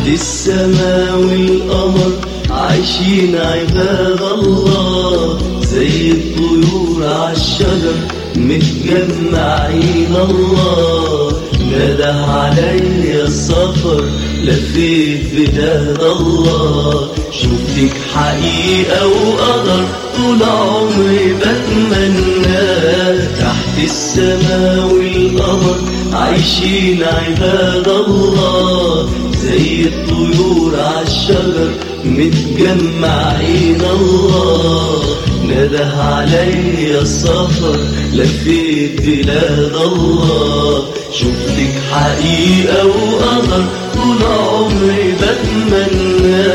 السماء والقمر عايشين عباد الله زي الطيور عالشجر متجمعين الله نده عليا السفر لفيت بلاد الله شفتك حقيقة وقدر طول عمري بتمنى تحت السماء والقمر عايشين عباد الله زي الطيور عالشجر متجمعين الله نده عليا السفر لفيت بلاد الله شفتك حقيقة وقدر طول عمري بتمنى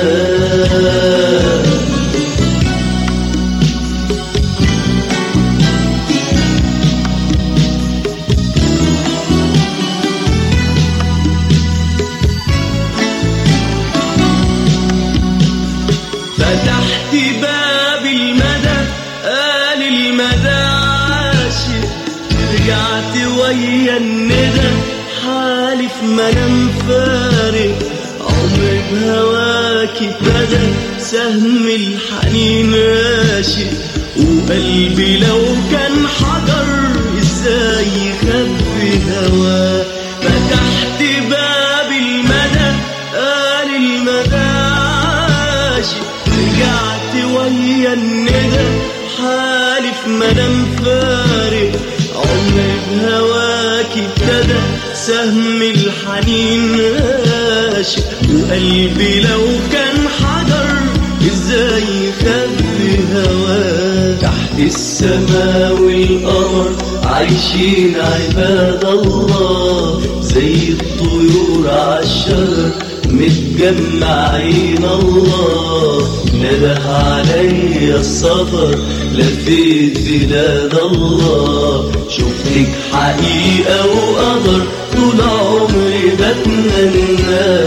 فتحت باب المدى قال المدى عاشق رجعت ويا الندى حالف ما انا مفارق عمري بهواكي ابتدى سهم الحنين راشق وقلبي لو كان حجر ازاي يخبي هواه فتحت باب المدى قال المدى عاشق رجعت ويا الندى حالف ما انا مفارق عمري بهواكي ابتدى سهم الحنين راشق وقلبي لو كان حجر ازاي يخبي هواه تحت السماء والقمر عايشين عباد الله زي الطيور عالشجر متجمعين الله نده عليا السفر لفيت بلاد الله شفتك حقيقة وقدر طول عمري بتمنى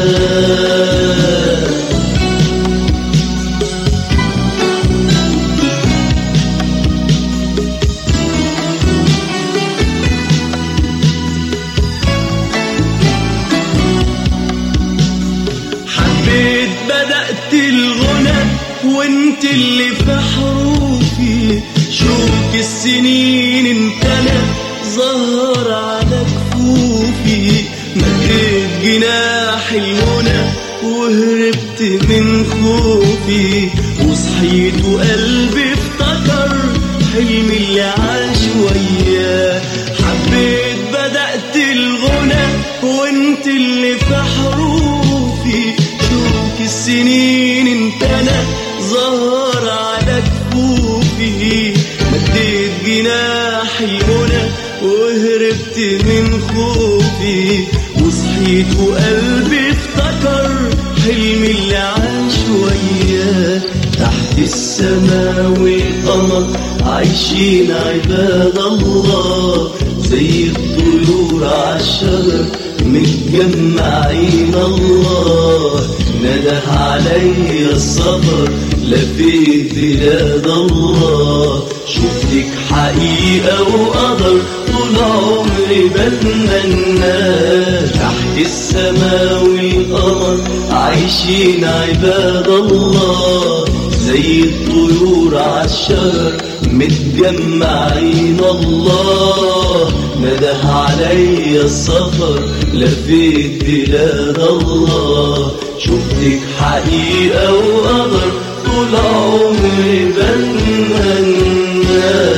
حبيت بدأت الغنى وانت اللي في حروفي شوك السنين انت انا ظهر على كفوفي مديت جناح المنى وهربت من خوفي وصحيت وقلبي افتكر حلمي اللي عاش وياه حبيت بدأت الغنى وانت اللي في حروفي شوك السنين انت انا ظهر على كفوفي مديت جناح المنى وهربت من خوفي وصحيت وقلبي افتكر حلمي اللي عاش وياه تحت السماء والقمر عايشين عباد الله زي الطيور عالشجر متجمعين الله نده عليا السفر لفيت بلاد الله شفتك حقيقة وقدر طول عمري بتمنى تحت السماء والقمر عايشين عباد الله زي الطيور عالشجر متجمعين الله نده عليا السفر لفيت بلاد الله شفتك حقيقة وقدر طول عمري بتمنى